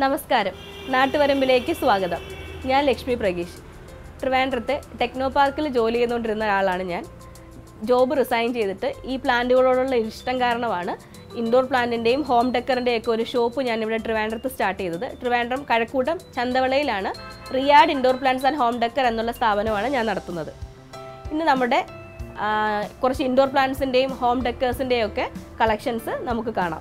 നമസ്കാരം നാട്ടുവരമ്പിലേക്ക് സ്വാഗതം ഞാൻ ലക്ഷ്മി പ്രഗീഷ് ട്രിവാൻഡ്രത്ത് ടെക്നോ പാർക്കിൽ ജോലി ചെയ്തുകൊണ്ടിരുന്ന ഒരാളാണ് ഞാൻ ജോബ് റിസൈൻ ചെയ്തിട്ട് ഈ പ്ലാന്റുകളോടുള്ള ഇഷ്ടം കാരണമാണ് ഇൻഡോർ പ്ലാന്റിൻ്റെയും ഹോം ഡെക്കറിൻ്റെയും ഒക്കെ ഒരു ഷോപ്പ് ഞാൻ ഇവിടെ ട്രിവാൻഡ്രത്ത് സ്റ്റാർട്ട് ചെയ്തത് ട്രിവാൻഡ്രം കഴക്കൂട്ടം ചന്തവളയിലാണ് Riyad indoor plants and home decor എന്നുള്ള സ്ഥാപനമാണ് ഞാൻ നടത്തുന്നത് ഇന്ന് നമ്മുടെ ആ, കുറച്ച് ഇൻഡോർ പ്ലാന്റ്സിൻ്റെയും ഹോം ഡെക്കേഴ്സിൻ്റെയും ഒക്കെ കളക്ഷൻസ് നമുക്ക് കാണാം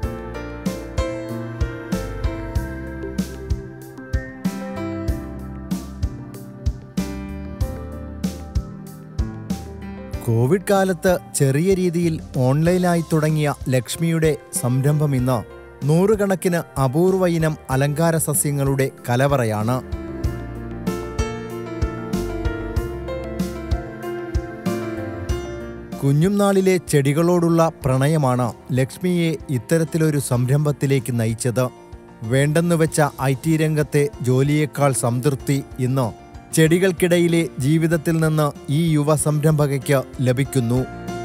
കോവിഡ് കാലത്ത് ചെറിയ രീതിയിൽ ഓൺലൈനായി തുടങ്ങിയ ലക്ഷ്മിയുടെ സംരംഭം ഇന്ന് നൂറുകണക്കിന് അപൂർവ ഇനം അലങ്കാര സസ്യങ്ങളുടെ കലവറയാണ് കുഞ്ഞുനാളിലെ ചെടികളോടുള്ള പ്രണയമാണ് ലക്ഷ്മിയെ ഇത്തരത്തിലൊരു സംരംഭത്തിലേക്ക് നയിച്ചത് വേണ്ടെന്നു വെച്ച ഐ ടി രംഗത്തെ ജോലിയേക്കാൾ സംതൃപ്തി ഇന്ന് ചെടികൾക്കിടയിലെ ജീവിതത്തിൽ നിന്ന് ഈ യുവ സംരംഭകയ്ക്ക് ലഭിക്കുന്നു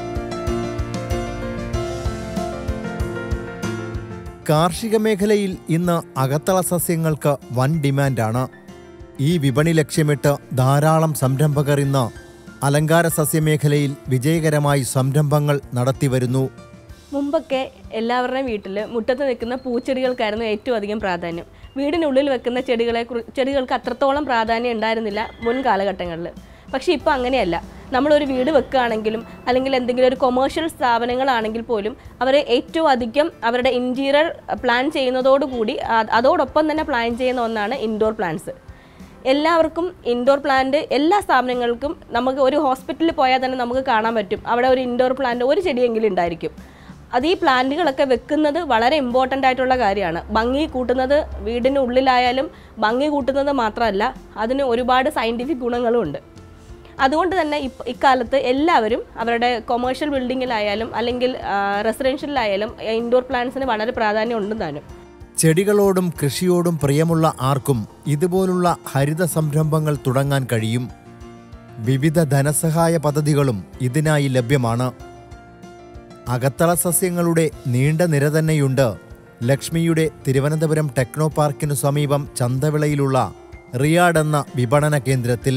കാർഷിക മേഖലയിൽ ഇന്ന് അകത്തള സസ്യങ്ങൾക്ക് വൻ ഡിമാൻഡാണ് ഈ വിപണി ലക്ഷ്യമിട്ട് ധാരാളം സംരംഭകർ ഇന്ന് അലങ്കാര സസ്യമേഖലയിൽ വിജയകരമായി സംരംഭങ്ങൾ നടത്തിവരുന്നു മുമ്പൊക്കെ എല്ലാവരുടെയും വീട്ടിൽ മുറ്റത്ത് നിൽക്കുന്ന പൂച്ചെടികൾക്കായിരുന്നു ഏറ്റവും അധികം പ്രാധാന്യം വീടിനുള്ളിൽ വെക്കുന്ന ചെടികളെ കുറി- ചെടികൾക്ക് അത്രത്തോളം പ്രാധാന്യം ഉണ്ടായിരുന്നില്ല മുൻ കാലഘട്ടങ്ങളിൽ പക്ഷേ ഇപ്പോൾ അങ്ങനെയല്ല നമ്മളൊരു വീട് വെക്കുകയാണെങ്കിലും അല്ലെങ്കിൽ എന്തെങ്കിലും ഒരു കൊമേഴ്ഷ്യൽ സ്ഥാപനങ്ങളാണെങ്കിൽ പോലും അവർ ഏറ്റവും അധികം അവരുടെ ഇൻറ്റീരിയർ പ്ലാൻ ചെയ്യുന്നതോടുകൂടി അ- അതോടൊപ്പം തന്നെ പ്ലാൻ ചെയ്യുന്ന ഒന്നാണ് ഇൻഡോർ പ്ലാന്റ്സ് എല്ലാവർക്കും ഇൻഡോർ പ്ലാന്റ് എല്ലാ സ്ഥാപനങ്ങൾക്കും നമുക്ക് ഒരു ഹോസ്പിറ്റലിൽ പോയാൽ തന്നെ നമുക്ക് കാണാൻ പറ്റും അവിടെ ഒരു ഇൻഡോർ പ്ലാന്റ് ഒരു ചെടിയെങ്കിലും ഉണ്ടായിരിക്കും അത് ഈ പ്ലാന്റുകളൊക്കെ വെക്കുന്നത് വളരെ ഇമ്പോർട്ടൻ്റ് ആയിട്ടുള്ള കാര്യമാണ് ഭംഗി കൂട്ടുന്നത് വീടിന് ഉള്ളിലായാലും ഭംഗി കൂട്ടുന്നത് മാത്രമല്ല അതിന് ഒരുപാട് സയൻറ്റിഫിക് ഗുണങ്ങളും ഉണ്ട് അതുകൊണ്ട് തന്നെ ഇപ്പ ഇക്കാലത്ത് എല്ലാവരും അവരുടെ കൊമേഴ്ഷ്യൽ ബിൽഡിങ്ങിലായാലും അല്ലെങ്കിൽ റെസിഡൻഷ്യലിലായാലും ഇൻഡോർ പ്ലാന്റ്സിന് വളരെ പ്രാധാന്യം ഉണ്ട് താനും ചെടികളോടും കൃഷിയോടും പ്രിയമുള്ള ആർക്കും ഇതുപോലുള്ള ഹരിത സംരംഭങ്ങൾ തുടങ്ങാൻ കഴിയും വിവിധ ധനസഹായ പദ്ധതികളും ഇതിനായി ലഭ്യമാണ് അകത്തള സസ്യങ്ങളുടെ നീണ്ട നിര തന്നെയുണ്ട് ലക്ഷ്മിയുടെ തിരുവനന്തപുരം ടെക്നോ പാർക്കിനു സമീപം ചന്തവിളയിലുള്ള റിയാഡ് എന്ന വിപണന കേന്ദ്രത്തിൽ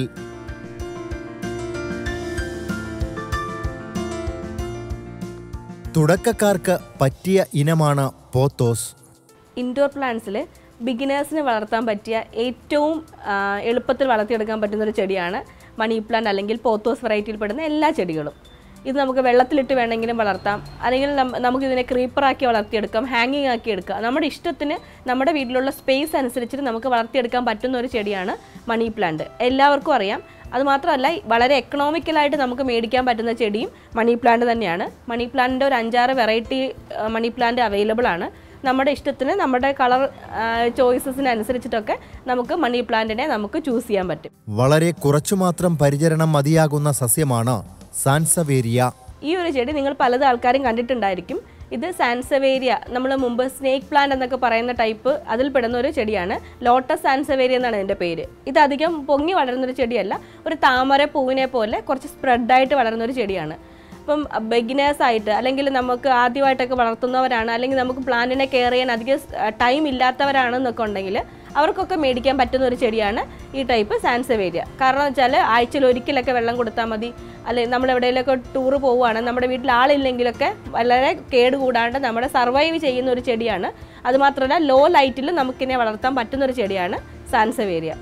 തുടക്കക്കാർക്ക് പറ്റിയ ഇനമാണ് പോത്തോസ് ഇൻഡോർ പ്ലാന്റ്സിൽ ബിഗിനേഴ്സിന് വളർത്താൻ പറ്റിയ ഏറ്റവും ആ, എളുപ്പത്തിൽ വളർത്തിയെടുക്കാൻ പറ്റുന്ന ഒരു ചെടിയാണ് മണി പ്ലാന്റ് അല്ലെങ്കിൽ പോത്തോസ് വെറൈറ്റിയിൽ പെടുന്ന എല്ലാ ചെടികളും ഇത് നമുക്ക് വെള്ളത്തിലിട്ട് വേണമെങ്കിലും വളർത്താം അല്ലെങ്കിൽ നം- നമുക്കിതിനെ ക്രീപ്പറാക്കി വളർത്തിയെടുക്കാം ഹാങ്ങിങ് ആക്കി എടുക്കാം നമ്മുടെ ഇഷ്ടത്തിന് നമ്മുടെ വീട്ടിലുള്ള സ്പേസ് അനുസരിച്ചിട്ട് നമുക്ക് വളർത്തിയെടുക്കാൻ പറ്റുന്ന ഒരു ചെടിയാണ് മണി പ്ലാന്റ് എല്ലാവർക്കും അറിയാം അതുമാത്രമല്ല വളരെ എക്കണോമിക്കലായിട്ട് നമുക്ക് മേടിക്കാൻ പറ്റുന്ന ചെടിയും മണി പ്ലാന്റ് തന്നെയാണ് മണി പ്ലാന്റിൻ്റെ ഒരു അഞ്ചാറ് വെറൈറ്റി മണി പ്ലാന്റ് അവൈലബിൾ ആണ് നമ്മുടെ ഇഷ്ടത്തിന് നമ്മുടെ കളർ ചോയ്സസിനനുസരിച്ചിട്ടൊക്കെ നമുക്ക് മണി പ്ലാന്റിനെ നമുക്ക് ചൂസ് ചെയ്യാൻ പറ്റും വളരെ കുറച്ചു മാത്രം പരിചരണം മതിയാകുന്ന സസ്യമാണ് സാൻസവേരിയ ഈ ഒരു ചെടി നിങ്ങൾ പലത് ആൾക്കാരും കണ്ടിട്ടുണ്ടായിരിക്കും ഇത് സാൻസവേരിയ നമ്മൾ മുമ്പ് സ്നേക്ക് പ്ലാന്റ് എന്നൊക്കെ പറയുന്ന ടൈപ്പ് അതിൽ പെടുന്ന ഒരു ചെടിയാണ് ലോട്ടസ് സാൻസവേരിയ എന്നാണ് ഇതിൻ്റെ പേര് ഇത് അധികം പൊങ്ങി വളരുന്ന ഒരു ചെടിയല്ല ഒരു താമര പൂവിനെ പോലെ കുറച്ച് സ്പ്രെഡായിട്ട് വളരുന്ന ഒരു ചെടിയാണ് അപ്പം ബിഗിനേഴ്സ് ആയിട്ട് അല്ലെങ്കിൽ നമുക്ക് ആദ്യമായിട്ടൊക്കെ വളർത്തുന്നവരാണ് അല്ലെങ്കിൽ നമുക്ക് പ്ലാന്റിനെ കെയർ ചെയ്യാൻ അധികം ടൈം ഇല്ലാത്തവരാണെന്നൊക്കെ ഉണ്ടെങ്കിൽ അവർക്കൊക്കെ മേടിക്കാൻ പറ്റുന്ന ഒരു ചെടിയാണ് ഈ ടൈപ്പ് സാൻസവേരിയ കാരണം വെച്ചാൽ ആഴ്ചയിൽ ഒരിക്കലൊക്കെ വെള്ളം കൊടുത്താൽ മതി അല്ലെങ്കിൽ നമ്മൾ എവിടെയെങ്കിലുമൊക്കെ ടൂറ് പോവുകയാണ് നമ്മുടെ വീട്ടിൽ ആളില്ലെങ്കിലൊക്കെ വളരെ കേട് കൂടാണ്ട് നമ്മുടെ സർവൈവ് ചെയ്യുന്ന ഒരു ചെടിയാണ് അതുമാത്രമല്ല ലോ ലൈറ്റിൽ നമുക്കിനെ വളർത്താൻ പറ്റുന്ന ഒരു ചെടിയാണ് സാൻസവേരിയ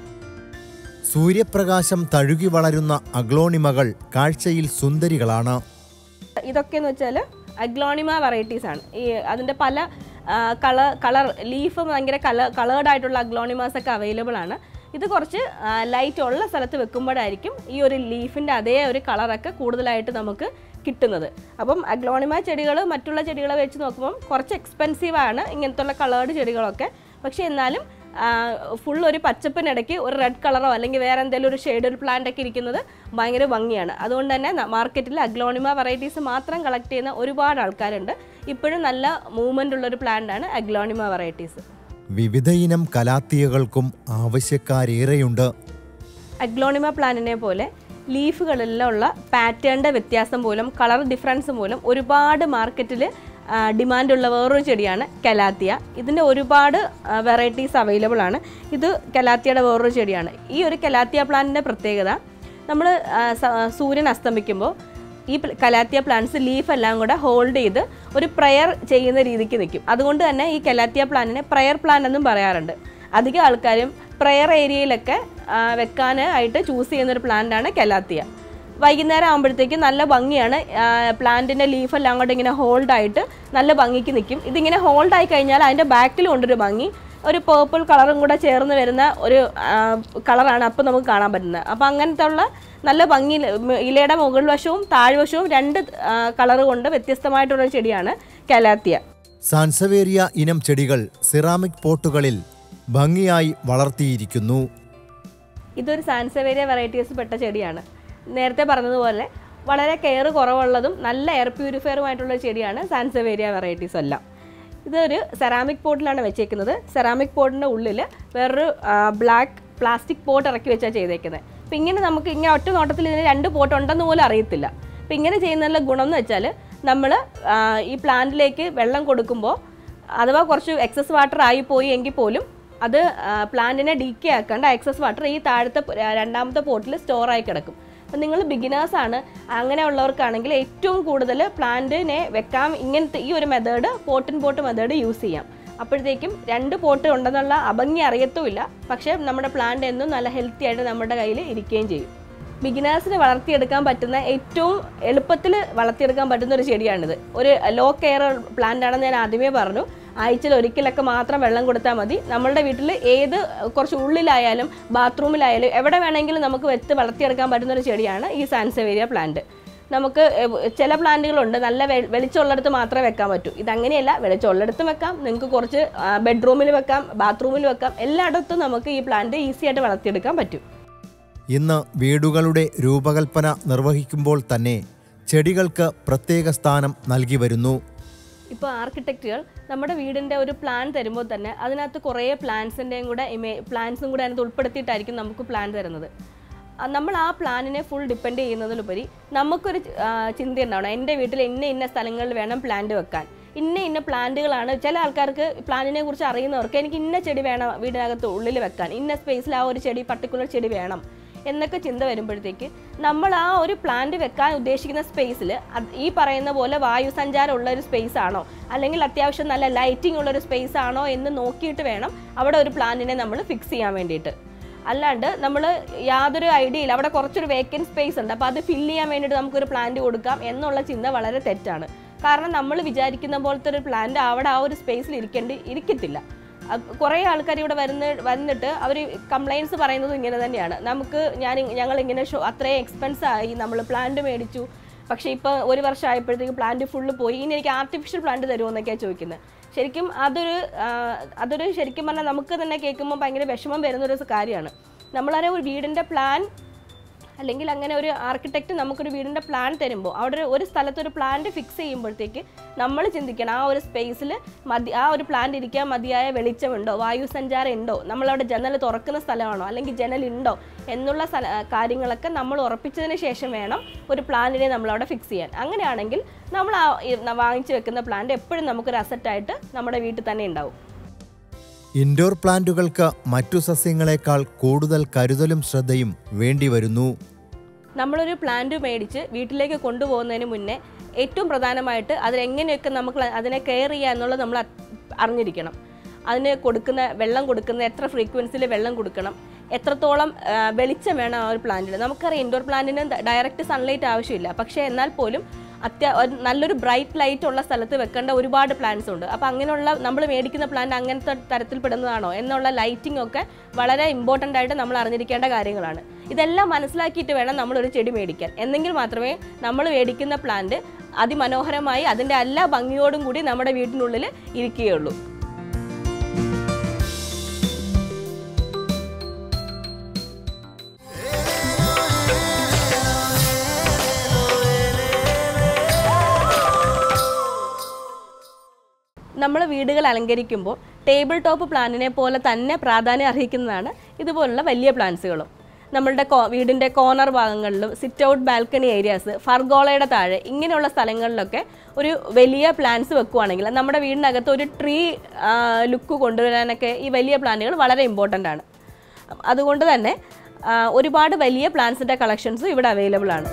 സൂര്യപ്രകാശം തഴുകി വളരുന്ന അഗ്ലോണിമകൾ കാഴ്ചയിൽ സുന്ദരികളാണ് ഇതൊക്കെയെന്ന് വെച്ചാൽ അഗ്ലോണിമ വെറൈറ്റീസ് ആണ് ഈ അതിൻ്റെ പല കളർ കളർ ലീഫ് ഭയങ്കര കള കളേർഡ് ആയിട്ടുള്ള അഗ്ലോണിമാസ് ഒക്കെ അവൈലബിൾ ആണ് ഇത് കുറച്ച് ലൈറ്റ് ഉള്ള സ്ഥലത്ത് വെക്കുമ്പോഴായിരിക്കും ഈ ഒരു ലീഫിൻ്റെ അതേ ഒരു കളറൊക്കെ കൂടുതലായിട്ട് നമുക്ക് കിട്ടുന്നത് അപ്പം അഗ്ലോണിമ ചെടികൾ മറ്റുള്ള ചെടികളെ വെച്ച് നോക്കുമ്പം കുറച്ച് എക്സ്പെൻസീവ് ആണ് ഇങ്ങനത്തുള്ള കളേർഡ് ചെടികളൊക്കെ പക്ഷേ എന്നാലും ഫുൾ ഒരു പച്ചപ്പിനിടയ്ക്ക് ഒരു റെഡ് കളറോ അല്ലെങ്കിൽ വേറെ എന്തെങ്കിലും ഒരു ഷെയ്ഡ് ഒരു പ്ലാന്റ് ഒക്കെ ഇരിക്കുന്നത് ഭയങ്കര ഭംഗിയാണ് അതുകൊണ്ട് തന്നെ മാർക്കറ്റിൽ അഗ്ലോണിമ വെറൈറ്റീസ് മാത്രം കളക്ട് ചെയ്യുന്ന ഒരുപാട് ആൾക്കാരുണ്ട് ഇപ്പോഴും നല്ല മൂവ്മെൻ്റ് ഉള്ള ഒരു പ്ലാന്റ് ആണ് അഗ്ലോണിമ വെറൈറ്റീസ് വിവിധയിനം കലാത്തിയകൾക്കും ആവശ്യക്കാരേറെയുണ്ട് അഗ്ലോണിമ പ്ലാന്റിനെ പോലെ ലീഫുകളിലുള്ള ഉള്ള പാറ്റേണിൻ്റെ വ്യത്യാസം മൂലം കളർ ഡിഫറൻസ് മൂലം ഒരുപാട് മാർക്കറ്റിൽ ഡിമാൻഡുള്ള വേറൊരു ചെടിയാണ് കലാത്തിയ ഇതിൻ്റെ ഒരുപാട് വെറൈറ്റീസ് അവൈലബിൾ ആണ് ഇത് കലാത്തിയുടെ വേറൊരു ചെടിയാണ് ഈ ഒരു കലാത്തിയ പ്ലാന്റിൻ്റെ പ്രത്യേകത നമ്മൾ സൂര്യൻ അസ്തമിക്കുമ്പോൾ ഈ പ്ല- കലാത്തിയ പ്ലാന്റ്സ് ലീഫ് എല്ലാം കൂടെ ഹോൾഡ് ചെയ്ത് ഒരു പ്രയർ ചെയ്യുന്ന രീതിക്ക് നിൽക്കും അതുകൊണ്ട് തന്നെ ഈ കലാത്തിയ പ്ലാന്റിനെ പ്രയർ പ്ലാന്റ് എന്നും പറയാറുണ്ട് അധികം ആൾക്കാരും പ്രയർ ഏരിയയിലൊക്കെ ആ, വെക്കാനായിട്ട് ചൂസ് ചെയ്യുന്ന ഒരു പ്ലാന്റാണ് കലാത്തിയ വൈകുന്നേരം ആകുമ്പോഴത്തേക്കും നല്ല ഭംഗിയാണ് പ്ലാന്റിൻ്റെ ലീഫ് എല്ലാം കൂടെ ഇങ്ങനെ ഹോൾഡ് ആയിട്ട് നല്ല ഭംഗിക്ക് നിൽക്കും ഇതിങ്ങനെ ഹോൾഡ് ആയി കഴിഞ്ഞാൽ അതിൻ്റെ ബാക്കിലും ഉണ്ടൊരു ഭംഗി ഒരു പേർപ്പിൾ കളറും കൂടെ ചേർന്ന് വരുന്ന ഒരു കളറാണ് അപ്പോൾ നമുക്ക് കാണാൻ പറ്റുന്നത് അപ്പോൾ അങ്ങനത്തെ ഉള്ള നല്ല ഭംഗി ഇലയുടെ മുകൾ വശവും താഴ്വശവും രണ്ട് കളർ കൊണ്ട് വ്യത്യസ്തമായിട്ടുള്ള ഒരു ചെടിയാണ് കലാത്തിയ സാൻസവേരിയ ഇനം ചെടികൾ സിറാമിക് പോട്ടുകളിൽ ഭംഗിയായി വളർത്തിയിരിക്കുന്നു ഇതൊരു സാൻസവേരിയ വെറൈറ്റീസ് പെട്ട ചെടിയാണ് നേരത്തെ പറഞ്ഞതുപോലെ വളരെ കെയർ കുറവുള്ളതും നല്ല എയർ പ്യൂരിഫയറുമായിട്ടുള്ള ചെടിയാണ് സാൻസവേരിയ വെറൈറ്റീസ് എല്ലാം ഇതൊരു സെറാമിക് പോട്ടിലാണ് വെച്ചേക്കുന്നത് സെറാമിക് പോട്ടിൻ്റെ ഉള്ളിൽ വേറൊരു ബ്ലാക്ക് പ്ലാസ്റ്റിക് പോട്ട് ഇറക്കി വെച്ചാൽ ചെയ്തേക്കുന്നത് അപ്പം ഇങ്ങനെ നമുക്ക് ഇങ്ങനെ ഒറ്റ നോട്ടത്തിൽ ഇതിന് രണ്ട് പോട്ട് ഉണ്ടെന്ന് പോലും അറിയത്തില്ല അപ്പം ഇങ്ങനെ ചെയ്യുന്നതിനുള്ള ഗുണം എന്ന് വെച്ചാൽ നമ്മൾ ഈ പ്ലാന്റിലേക്ക് വെള്ളം കൊടുക്കുമ്പോൾ അഥവാ കുറച്ച് എക്സസ് വാട്ടർ ആയി പോയി എങ്കിൽ പോലും അത് പ്ലാന്റിനെ ഡീക്കേ ആക്കാണ്ട് എക്സസ് വാട്ടർ ഈ താഴത്തെ പ- രണ്ടാമത്തെ പോട്ടിൽ സ്റ്റോർ ആയി കിടക്കും അപ്പം നിങ്ങൾ ബിഗിനേഴ്സ് ആണ് അങ്ങനെയുള്ളവർക്കാണെങ്കിൽ ഏറ്റവും കൂടുതൽ പ്ലാന്റിനെ വെക്കാം ഇങ്ങനത്തെ ഈ ഒരു method pot in pot method use ചെയ്യാം അപ്പോഴത്തേക്കും രണ്ട് പോട്ട് ഉണ്ടെന്നുള്ള അഭംഗി അറിയത്തുമില്ല പക്ഷേ നമ്മുടെ പ്ലാന്റ് എന്നും നല്ല ഹെൽത്തി ആയിട്ട് നമ്മുടെ കയ്യിൽ ഇരിക്കുകയും ചെയ്യും ബിഗിനേഴ്സിന് വളർത്തിയെടുക്കാൻ പറ്റുന്ന ഏറ്റവും എളുപ്പത്തിൽ വളർത്തിയെടുക്കാൻ പറ്റുന്ന ഒരു ചെടിയാണിത് ഒരു ലോ കെയർ പ്ലാന്റ് ആണെന്ന് ഞാൻ ആദ്യമേ പറഞ്ഞു ആഴ്ചയിൽ ഒരിക്കലൊക്കെ മാത്രം വെള്ളം കൊടുത്താൽ മതി നമ്മളുടെ വീട്ടിൽ ഏത് കുറച്ച് ഉള്ളിലായാലും ബാത്റൂമിലായാലും എവിടെ വേണമെങ്കിലും നമുക്ക് വെച്ച് വളർത്തിയെടുക്കാൻ പറ്റുന്ന ഒരു ചെടിയാണ് ഈ സാൻസവേരിയ പ്ലാന്റ് നമുക്ക് എവ്- ചില പ്ലാന്റുകളുണ്ട് നല്ല വെ- വെളിച്ചമുള്ളിടത്ത് മാത്രമേ വെക്കാൻ പറ്റൂ ഇതങ്ങനെയല്ല വെളിച്ചമുള്ളിടത്തും വെക്കാം നിങ്ങൾക്ക് കുറച്ച് ബെഡ്റൂമിൽ വെക്കാം ബാത്റൂമിൽ വെക്കാം എല്ലായിടത്തും നമുക്ക് ഈ പ്ലാന്റ് ഈസി ആയിട്ട് വളർത്തിയെടുക്കാൻ പറ്റും ഇന്ന് വീടുകളുടെ രൂപകൽപ്പന നിർവഹിക്കുമ്പോൾ തന്നെ ചെടികൾക്ക് പ്രത്യേക സ്ഥാനം നൽകി വരുന്നു ഇപ്പോൾ ആർക്കിടെക്റ്റുകൾ നമ്മുടെ വീടിൻ്റെ ഒരു പ്ലാൻ തരുമ്പോൾ തന്നെ അതിനകത്ത് കുറേ പ്ലാൻസിൻ്റെയും കൂടെ ഇമേ പ്ലാൻസും കൂടെ അതിനകത്ത് ഉൾപ്പെടുത്തിയിട്ടായിരിക്കും നമുക്ക് പ്ലാൻ തരുന്നത് ആ, നമ്മൾ ആ പ്ലാനിനെ ഫുൾ ഡിപ്പെൻഡ് ചെയ്യുന്നതിലുപരി നമുക്കൊരു ആ, ചിന്ത ഉണ്ടാവണം എൻ്റെ വീട്ടിൽ ഇന്ന ഇന്ന സ്ഥലങ്ങളിൽ വേണം പ്ലാന്റ് വെക്കാൻ ഇന്ന ഇന്ന പ്ലാന്റുകളാണ് ചില ആൾക്കാർക്ക് പ്ലാന്റിനെ കുറിച്ച് അറിയുന്നവർക്ക് എനിക്ക് ഇന്ന ചെടി വേണം വീടിനകത്ത് ഉള്ളിൽ വെക്കാൻ ഇന്ന സ്പേസിൽ ആ ഒരു ചെടി പർട്ടിക്കുലർ ചെടി വേണം എന്നൊക്കെ ചിന്ത വരുമ്പോഴത്തേക്ക് നമ്മൾ ആ ഒരു പ്ലാന്റ് വെക്കാൻ ഉദ്ദേശിക്കുന്ന സ്പേസിൽ ഈ പറയുന്ന പോലെ വായു സഞ്ചാരം ഉള്ള ഒരു സ്പേസ് ആണോ അല്ലെങ്കിൽ അത്യാവശ്യം നല്ല ലൈറ്റിംഗ് ഉള്ള ഒരു സ്പേസ് ആണോ എന്ന് നോക്കിയിട്ട് വേണം അവിടെ ഒരു പ്ലാന്റിനെ നമ്മൾ ഫിക്സ് ചെയ്യാൻ വേണ്ടിയിട്ട് അല്ലാണ്ട് നമ്മൾ യാതൊരു ഐഡിയ ഇല്ല അവിടെ കുറച്ചൊരു വേക്കൻറ്റ് സ്പേസ് ഉണ്ട് അപ്പോൾ അത് ഫില്ല് ചെയ്യാൻ വേണ്ടിയിട്ട് നമുക്കൊരു പ്ലാന്റ് കൊടുക്കാം എന്നുള്ള ചിന്ത വളരെ തെറ്റാണ് കാരണം നമ്മൾ വിചാരിക്കുന്ന പോലത്തെ ഒരു പ്ലാന്റ് അവിടെ ആ ഒരു സ്പേസിൽ ഇരിക്കേണ്ടി ഇരിക്കത്തില്ല അത് കുറേ ആൾക്കാർ ഇവിടെ വരുന്ന വന്നിട്ട് അവർ കംപ്ലയിൻസ് പറയുന്നത് ഇങ്ങനെ തന്നെയാണ് നമുക്ക് ഞാൻ ഞങ്ങൾ ഇങ്ങനെ ഷോ അത്രയും എക്സ്പെൻസ് ആയി നമ്മൾ പ്ലാന്റ് മേടിച്ചു പക്ഷേ ഇപ്പോൾ ഒരു വർഷം ആയപ്പോഴത്തേക്ക് പ്ലാന്റ് ഫുള്ള് പോയി ഇനി എനിക്ക് ആർട്ടിഫിഷ്യൽ പ്ലാന്റ് തരുമോ എന്നൊക്കെയാണ് ചോദിക്കുന്നത് ശരിക്കും അതൊരു ആ, അതൊരു ശരിക്കും പറഞ്ഞാൽ നമുക്ക് തന്നെ കേൾക്കുമ്പോൾ ഭയങ്കര വിഷമം വരുന്നൊരു കാര്യമാണ് നമ്മളൊരു വീടിൻ്റെ പ്ലാൻ അല്ലെങ്കിൽ അങ്ങനെ ഒരു ആർക്കിടെക്റ്റ് നമുക്കൊരു വീടിൻ്റെ പ്ലാൻ തരുമ്പോൾ അവിടെ ഒരു- ഒരു സ്ഥലത്ത് ഒരു പ്ലാന്റ് ഫിക്സ് ചെയ്യുമ്പോഴത്തേക്ക് നമ്മൾ ചിന്തിക്കണം ആ ഒരു സ്പേസിൽ മതി ആ ഒരു പ്ലാന്റ് ഇരിക്കാൻ മതിയായ വെളിച്ചമുണ്ടോ വായു സഞ്ചാരം ഉണ്ടോ നമ്മളവിടെ ജനൽ തുറക്കുന്ന സ്ഥലമാണോ അല്ലെങ്കിൽ ജനൽ ഉണ്ടോ എന്നുള്ള സ്ഥല കാര്യങ്ങളൊക്കെ നമ്മൾ ഉറപ്പിച്ചതിന് ശേഷം വേണം ഒരു പ്ലാന്റിനെ നമ്മളവിടെ ഫിക്സ് ചെയ്യാൻ അങ്ങനെയാണെങ്കിൽ നമ്മൾ ആ ഈ വാങ്ങിച്ചു വെക്കുന്ന പ്ലാന്റ് എപ്പോഴും നമുക്കൊരു അസറ്റായിട്ട് നമ്മുടെ വീട്ടിൽ തന്നെ ഉണ്ടാവും ഇൻഡോർ പ്ലാന്റുകൾക്ക് മറ്റു സസ്യങ്ങളെക്കാൾ കൂടുതൽ കരുതലും ശ്രദ്ധയും വേണ്ടിവരുന്നു നമ്മളൊരു പ്ലാന്റ് മേടിച്ച് വീട്ടിലേക്ക് കൊണ്ടുപോകുന്നതിന് മുന്നേ ഏറ്റവും പ്രധാനമായിട്ട് അതിനെങ്ങനെയൊക്കെ നമുക്ക് അതിനെ കെയർ ചെയ്യുക എന്നുള്ളത് നമ്മൾ അത് അറിഞ്ഞിരിക്കണം അതിന് കൊടുക്കുന്ന വെള്ളം കൊടുക്കുന്ന എത്ര ഫ്രീക്വൻസിയിൽ വെള്ളം കൊടുക്കണം എത്രത്തോളം ആ, വെളിച്ചം വേണം ആ ഒരു പ്ലാന്റിന് നമുക്കറിയാം ഇൻഡോർ പ്ലാന്റിന് ഡയറക്റ്റ് സൺലൈറ്റ് ആവശ്യമില്ല പക്ഷേ എന്നാൽ പോലും അത്യാ ഒരു നല്ലൊരു ബ്രൈറ്റ് ലൈറ്റ് ഉള്ള സ്ഥലത്ത് വെക്കേണ്ട ഒരുപാട് പ്ലാന്റ്സ് ഉണ്ട് അപ്പോൾ അങ്ങനെയുള്ള നമ്മൾ മേടിക്കുന്ന പ്ലാന്റ് അങ്ങനത്തെ തരത്തിൽ പെടുന്നതാണോ എന്നുള്ള ലൈറ്റിംഗ് ഒക്കെ വളരെ ഇമ്പോർട്ടൻ്റ് ആയിട്ട് നമ്മൾ അറിഞ്ഞിരിക്കേണ്ട കാര്യങ്ങളാണ് ഇതെല്ലാം മനസ്സിലാക്കിയിട്ട് വേണം നമ്മളൊരു ചെടി മേടിക്കാൻ എന്നെങ്കിൽ മാത്രമേ നമ്മൾ മേടിക്കുന്ന പ്ലാന്റ് അതിമനോഹരമായി അതിൻ്റെ എല്ലാ ഭംഗിയോടും കൂടി നമ്മുടെ വീട്ടിനുള്ളിൽ ഇരിക്കുകയുള്ളൂ നമ്മൾ വീടുകൾ അലങ്കരിക്കുമ്പോൾ ടേബിൾ ടോപ്പ് പ്ലാന്റിനെ പോലെ തന്നെ പ്രാധാന്യം അർഹിക്കുന്നതാണ് ഇതുപോലുള്ള വലിയ പ്ലാന്റ്സുകളും നമ്മളുടെ കോ വീടിൻ്റെ കോർണർ ഭാഗങ്ങളിലും സിറ്റ് ഔട്ട് ബാൽക്കണി ഏരിയാസ് ഫർഗോളയുടെ താഴെ ഇങ്ങനെയുള്ള സ്ഥലങ്ങളിലൊക്കെ ഒരു വലിയ പ്ലാന്റ്സ് വെക്കുവാണെങ്കിൽ നമ്മുടെ വീടിനകത്ത് ഒരു ട്രീ ലുക്ക് കൊണ്ടുവരാനൊക്കെ ഈ വലിയ പ്ലാന്റുകൾ വളരെ ഇമ്പോർട്ടൻ്റ് ആണ് അതുകൊണ്ട് തന്നെ ആ, ഒരുപാട് വലിയ പ്ലാന്റ്സിൻ്റെ കളക്ഷൻസും ഇവിടെ അവൈലബിൾ ആണ്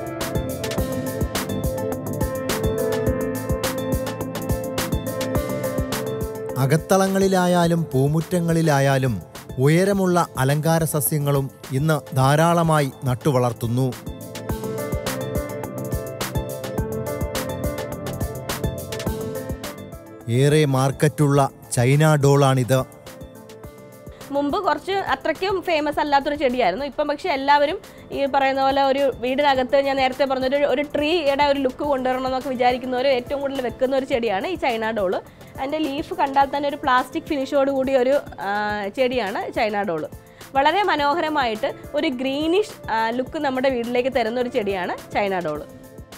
അകത്തളങ്ങളിലായാലും പൂമുറ്റങ്ങളിലായാലും ഉയരമുള്ള അലങ്കാര സസ്യങ്ങളും ഇന്ന് ധാരാളമായി നട്ടുവളർത്തുന്നു ഏറെ മാർക്കറ്റുള്ള ചൈന ഡോളാണിത് മുമ്പ് കുറച്ച് അത്രയ്ക്കും ഫേമസ് അല്ലാത്തൊരു ചെടിയായിരുന്നു ഇപ്പം പക്ഷേ എല്ലാവരും ഈ പറയുന്ന പോലെ ഒരു വീടിനകത്ത് ഞാൻ നേരത്തെ പറഞ്ഞൊരു ഒരു ട്രീയുടെ ഒരു ലുക്ക് കൊണ്ടുവരണം എന്നൊക്കെ വിചാരിക്കുന്നവർ ഏറ്റവും കൂടുതൽ വെക്കുന്ന ഒരു ചെടിയാണ് ഈ ചൈന ഡോള് അതിൻ്റെ ലീഫ് കണ്ടാൽ തന്നെ ഒരു പ്ലാസ്റ്റിക് ഫിനിഷോട് കൂടി ഒരു ആ, ചെടിയാണ് ചൈന ഡോള് വളരെ മനോഹരമായിട്ട് ഒരു ഗ്രീനിഷ് ലുക്ക് നമ്മുടെ വീട്ടിലേക്ക് തരുന്ന ഒരു ചെടിയാണ് ചൈന ഡോള്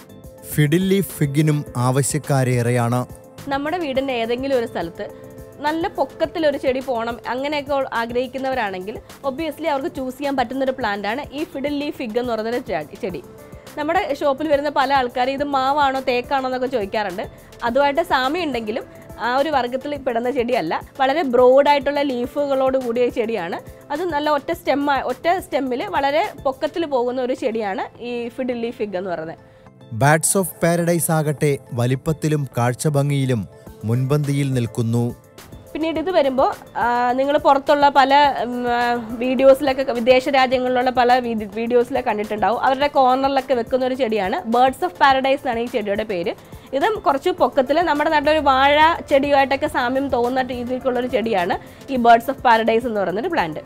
ഫിഡില്ലി ഫിഗിനും ആവശ്യക്കാരേറെയാണ് നമ്മുടെ വീടിൻ്റെ ഏതെങ്കിലും ഒരു സ്ഥലത്ത് നല്ല പൊക്കത്തിലൊരു ചെടി പോകണം അങ്ങനെയൊക്കെ ഉൾ- ആഗ്രഹിക്കുന്നവരാണെങ്കിൽ ഒബ്വിയസ്ലി അവർക്ക് ചൂസ് ചെയ്യാൻ പറ്റുന്ന ഒരു പ്ലാന്റാണ് ഈ ഫിഡിൽ ലീ ഫിഗ് എന്ന് പറയുന്നൊരു ചെ- ചെടി നമ്മുടെ ഷോപ്പിൽ വരുന്ന പല ആൾക്കാരും ഇത് മാവാണോ തേക്കാണോ എന്നൊക്കെ ചോദിക്കാറുണ്ട് അതുമായിട്ട് സാമ്യം ഉണ്ടെങ്കിലും ആ ഒരു വർഗ്ഗത്തിൽ പെടുന്ന ചെടിയല്ല വളരെ ബ്രോഡായിട്ടുള്ള ലീഫുകളോട് കൂടിയ ചെടിയാണ് അത് നല്ല ഒറ്റ സ്റ്റെം ഒറ്റ സ്റ്റെമ്മിൽ വളരെ പൊക്കത്തിൽ പോകുന്ന ഒരു ചെടിയാണ് ഈ ഫിഡിൽ ലീ ഫിഗ് എന്ന് പറയുന്നത് ബാറ്റ്സ് ഓഫ് പാരഡൈസ് ആകട്ടെ വലിപ്പത്തിലും കാഴ്ചഭംഗിയിലും മുൻപന്തിയിൽ നിൽക്കുന്നു പിന്നീട് ഇത് വരുമ്പോൾ നിങ്ങൾ പുറത്തുള്ള പല ഉം, ആ, വീഡിയോസിലൊക്കെ വിദേശ രാജ്യങ്ങളിലുള്ള പല വീഡി- വീഡിയോസിലൊക്കെ കണ്ടിട്ടുണ്ടാവും അവരുടെ കോർണറിലൊക്കെ വെക്കുന്ന ഒരു ചെടിയാണ് ബേർഡ്സ് ഓഫ് പാരഡൈസ് എന്നാണ് ഈ ചെടിയുടെ പേര് ഇതും കുറച്ച് പൊക്കത്തിൽ നമ്മുടെ നാട്ടിലൊരു വാഴ ചെടിയുമായിട്ടൊക്കെ സാമ്യം തോന്നുന്ന രീതിക്കുള്ളൊരു ചെടിയാണ് ഈ ബേർഡ്സ് ഓഫ് പാരഡൈസ് എന്ന് പറയുന്നൊരു പ്ലാന്റ്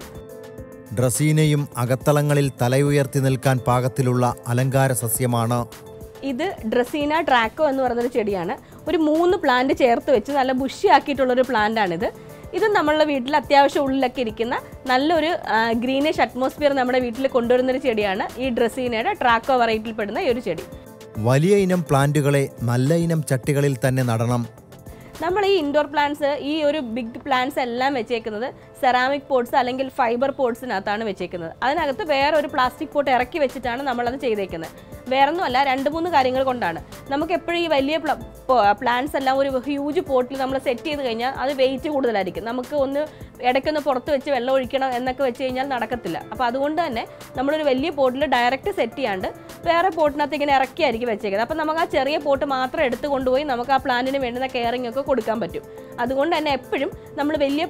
ഡ്രസീനയും അകത്തളങ്ങളിൽ തലയുയർത്തി നിൽക്കാൻ പാകത്തിലുള്ള അലങ്കാര സസ്യമാണ് ഇത് ഡ്രസീന ട്രാക്കോ എന്ന് പറയുന്നൊരു ചെടിയാണ് ഒരു മൂന്ന് പ്ലാന്റ് ചേർത്ത് വെച്ച് നല്ല ബുഷി ആക്കിയിട്ടുള്ളൊരു പ്ലാന്റാണിത് ഇത് നമ്മളുടെ വീട്ടിൽ അത്യാവശ്യം ഉള്ളിലൊക്കെ ഇരിക്കുന്ന നല്ലൊരു ഗ്രീനിഷ് അറ്റ്മോസ്ഫിയർ നമ്മുടെ വീട്ടിൽ കൊണ്ടുവരുന്നൊരു ചെടിയാണ് ഈ ഡ്രസീനയുടെ ട്രാക്കോ വെറൈറ്റിയിൽ പെടുന്ന ഈ ഒരു ചെടി വലിയ ഇനം പ്ലാന്റുകളെ നല്ല ഇനം ചട്ടികളിൽ തന്നെ നടണം നമ്മൾ ഈ ഇൻഡോർ പ്ലാന്റ്സ് ഈ ഒരു ബിഗ് പ്ലാന്റ്സ് എല്ലാം വെച്ചേക്കുന്നത് സെറാമിക് പോട്ട്സ് അല്ലെങ്കിൽ ഫൈബർ പോട്ട്സിനകത്താണ് വെച്ചേക്കുന്നത് അതിനകത്ത് വേറെ ഒരു പ്ലാസ്റ്റിക് പോട്ട് ഇറക്കി വെച്ചിട്ടാണ് നമ്മളത് ചെയ്തേക്കുന്നത് വേറൊന്നുമല്ല രണ്ട് മൂന്ന് കാര്യങ്ങൾ കൊണ്ടാണ് നമുക്ക് എപ്പോഴും ഈ വലിയ പ്ലാന്റ്സ് എല്ലാം ഒരു ഹ്യൂജ് പോട്ടിൽ നമ്മൾ സെറ്റ് ചെയ്ത് കഴിഞ്ഞാൽ അത് വെയിറ്റ് കൂടുതലായിരിക്കും നമുക്ക് ഒന്ന് ഇടയ്ക്കൊന്ന് പുറത്ത് വെച്ച് വെള്ളം ഒഴിക്കണം എന്നൊക്കെ വെച്ച് കഴിഞ്ഞാൽ നടക്കത്തില്ല അപ്പോൾ അതുകൊണ്ട് തന്നെ നമ്മളൊരു വലിയ പോട്ടിൽ ഡയറക്റ്റ് സെറ്റ് ചെയ്യാണ്ട് വേറെ പോട്ടിനകത്ത് ഇങ്ങനെ ഇറക്കിയായിരിക്കും വെച്ചേക്കുന്നത് അപ്പോൾ നമുക്ക് ആ ചെറിയ പോട്ട് മാത്രം എടുത്ത് കൊണ്ടുപോയി നമുക്ക് ആ പ്ലാന്റിന് വേണ്ടുന്ന കെയറിംഗ് ഒക്കെ കൊടുക്കാൻ പറ്റും അതുകൊണ്ട് തന്നെ എപ്പോഴും നമ്മൾ വലിയ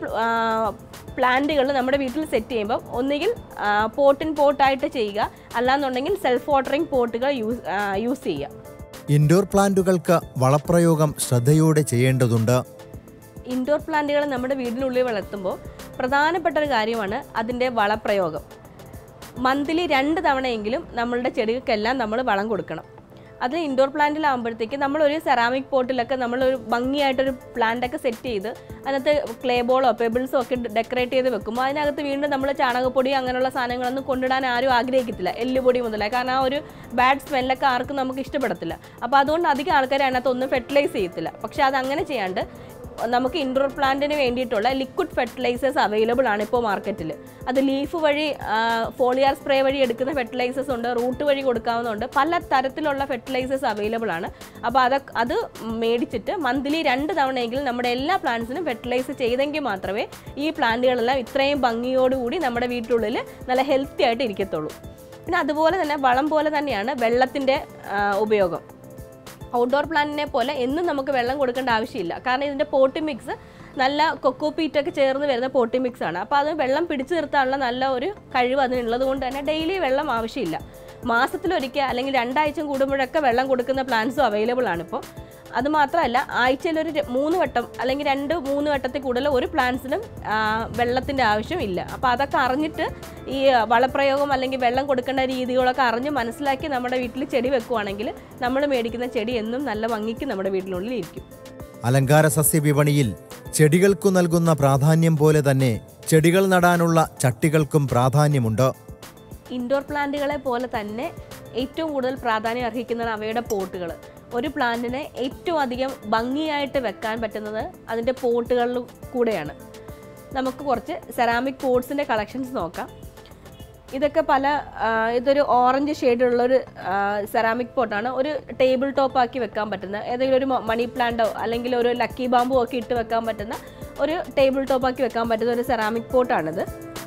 പ്ലാന്റുകൾ നമ്മുടെ വീട്ടിൽ സെറ്റ് ചെയ്യുമ്പോൾ ഒന്നുകിൽ പോട്ടിൻ പോട്ടായിട്ട് ചെയ്യുക അല്ലാന്നുണ്ടെങ്കിൽ സെൽഫ് വാട്ടറിംഗ് പോട്ടുകൾ യൂസ് യൂസ് ചെയ്യുക ഇൻഡോർ പ്ലാന്റുകൾക്ക് വളപ്രയോഗം ശ്രദ്ധയോടെ ചെയ്യേണ്ടതുണ്ട് ഇൻഡോർ പ്ലാന്റുകൾ നമ്മുടെ വീടിനുള്ളിൽ വളർത്തുമ്പോൾ പ്രധാനപ്പെട്ട ഒരു കാര്യമാണ് അതിൻ്റെ വളപ്രയോഗം മന്ത്ലി രണ്ട് തവണയെങ്കിലും നമ്മളുടെ ചെടികൾക്കെല്ലാം നമ്മൾ വളം കൊടുക്കണം അതിൽ ഇൻഡോർ പ്ലാന്റിലാകുമ്പോഴത്തേക്ക് നമ്മളൊരു സെറാമിക് പോട്ടിലൊക്കെ നമ്മളൊരു ഭംഗിയായിട്ടൊരു പ്ലാന്റൊക്കെ സെറ്റ് ചെയ്ത് അതിനകത്ത് ക്ലേ ബോളോ പെബിൾസോ ഒക്കെ ഡെക്കറേറ്റ് ചെയ്ത് വെക്കുമ്പോൾ അതിനകത്ത് വീണ്ടും നമ്മൾ ചാണകപ്പൊടി അങ്ങനെയുള്ള സാധനങ്ങളൊന്നും കൊണ്ടിടാൻ ആരും ആഗ്രഹിക്കത്തില്ല എല്ലുപൊടി മുതലായി കാരണം ആ ഒരു ബാഡ് സ്മെല്ലൊക്കെ ആർക്കും നമുക്ക് ഇഷ്ടപ്പെടത്തില്ല അപ്പോൾ അതുകൊണ്ട് അധികം ആൾക്കാർ അതിനകത്ത് ഒന്നും ഫെർട്ടിലൈസ് ചെയ്യത്തില്ല പക്ഷേ അത് അങ്ങനെ ചെയ്യാണ്ട് നമുക്ക് ഇൻഡോർ പ്ലാന്റിന് വേണ്ടിയിട്ടുള്ള ലിക്വിഡ് ഫെർട്ടിലൈസേഴ്സ് അവൈലബിൾ ആണ് ഇപ്പോൾ മാർക്കറ്റിൽ അത് ലീഫ് വഴി ഫോളിയാർ സ്പ്രേ വഴി എടുക്കുന്ന ഫെർട്ടിലൈസേഴ്സ് ഉണ്ട് റൂട്ട് വഴി കൊടുക്കാവുന്നതുണ്ട് പല തരത്തിലുള്ള ഫെർട്ടിലൈസേഴ്സ് അവൈലബിൾ ആണ് അപ്പോൾ അത് അത് മേടിച്ചിട്ട് മന്ത്ലി രണ്ട് തവണയെങ്കിലും നമ്മുടെ എല്ലാ പ്ലാന്റ്സിനും ഫെർട്ടിലൈസ് ചെയ്തെങ്കിൽ മാത്രമേ ഈ പ്ലാന്റുകളെല്ലാം ഇത്രയും ഭംഗിയോടുകൂടി നമ്മുടെ വീട്ടിനുള്ളിൽ നല്ല ഹെൽത്തി ആയിട്ട് ഇരിക്കത്തുള്ളൂ പിന്നെ അതുപോലെ തന്നെ വളം പോലെ തന്നെയാണ് വെള്ളത്തിൻ്റെ ഉപയോഗം ഔട്ട്ഡോർ പ്ലാന്റിനെ പോലെ എന്നും നമുക്ക് വെള്ളം കൊടുക്കേണ്ട ആവശ്യമില്ല കാരണം ഇതിൻ്റെ പോട്ടി മിക്സ് നല്ല കൊക്കോ പീറ്റൊക്കെ ചേർന്ന് വരുന്ന പോട്ടി മിക്സ് ആണ് അപ്പോൾ അത് വെള്ളം പിടിച്ചു നിർത്താനുള്ള നല്ല ഒരു കഴിവ് അതിനുള്ളത് കൊണ്ട് തന്നെ ഡെയിലി വെള്ളം ആവശ്യമില്ല മാസത്തിലൊരിക്കൽ അല്ലെങ്കിൽ രണ്ടാഴ്ച കൂടുമ്പോഴൊക്കെ വെള്ളം കൊടുക്കുന്ന പ്ലാന്റ്സും അവൈലബിൾ ആണ് ഇപ്പോൾ അത് മാത്രമല്ല ആഴ്ചയിൽ ഒരു ര- മൂന്ന് വട്ടം അല്ലെങ്കിൽ രണ്ട് മൂന്ന് വട്ടത്തിൽ കൂടുതൽ ഒരു പ്ലാന്റ്സിനും വെള്ളത്തിൻ്റെ ആവശ്യമില്ല അപ്പോൾ അതൊക്കെ അറിഞ്ഞിട്ട് ഈ വളപ്രയോഗം അല്ലെങ്കിൽ വെള്ളം കൊടുക്കേണ്ട രീതികളൊക്കെ അറിഞ്ഞ് മനസ്സിലാക്കി നമ്മുടെ വീട്ടിൽ ചെടി വെക്കുവാണെങ്കിൽ നമ്മൾ മേടിക്കുന്ന ചെടി എന്നും നല്ല ഭംഗിക്ക് നമ്മുടെ വീട്ടിനുള്ളിൽ ഇരിക്കും അലങ്കാര സസ്യ വിപണിയിൽ ചെടികൾക്കു നൽകുന്ന പ്രാധാന്യം പോലെ തന്നെ ചെടികൾ നടാനുള്ള ചട്ടികൾക്കും പ്രാധാന്യമുണ്ട് ഇൻഡോർ പ്ലാന്റുകളെ പോലെ തന്നെ ഏറ്റവും കൂടുതൽ പ്രാധാന്യം അർഹിക്കുന്നതാണ് അവയുടെ പോട്ടുകൾ ഒരു പ്ലാന്റിനെ ഏറ്റവും അധികം ഭംഗിയായിട്ട് വെക്കാൻ പറ്റുന്നത് അതിൻ്റെ പോട്ടുകളിൽ കൂടെയാണ് നമുക്ക് കുറച്ച് സെറാമിക് പോട്ട്സിൻ്റെ കളക്ഷൻസ് നോക്കാം ഇതൊക്കെ പല ആ, ഇതൊരു ഓറഞ്ച് ഷെയ്ഡുള്ളൊരു സെറാമിക് പോട്ടാണ് ഒരു ടേബിൾ ടോപ്പ് ആക്കി വെക്കാൻ പറ്റുന്ന ഏതെങ്കിലും ഒരു മണി പ്ലാന്റോ അല്ലെങ്കിൽ ഒരു ലക്കി ബാമ്പോ ഒക്കെ ഇട്ട് വെക്കാൻ പറ്റുന്ന ഒരു ടേബിൾ ടോപ്പ് ആക്കി വെക്കാൻ പറ്റുന്ന ഒരു സെറാമിക് പോട്ടാണിത്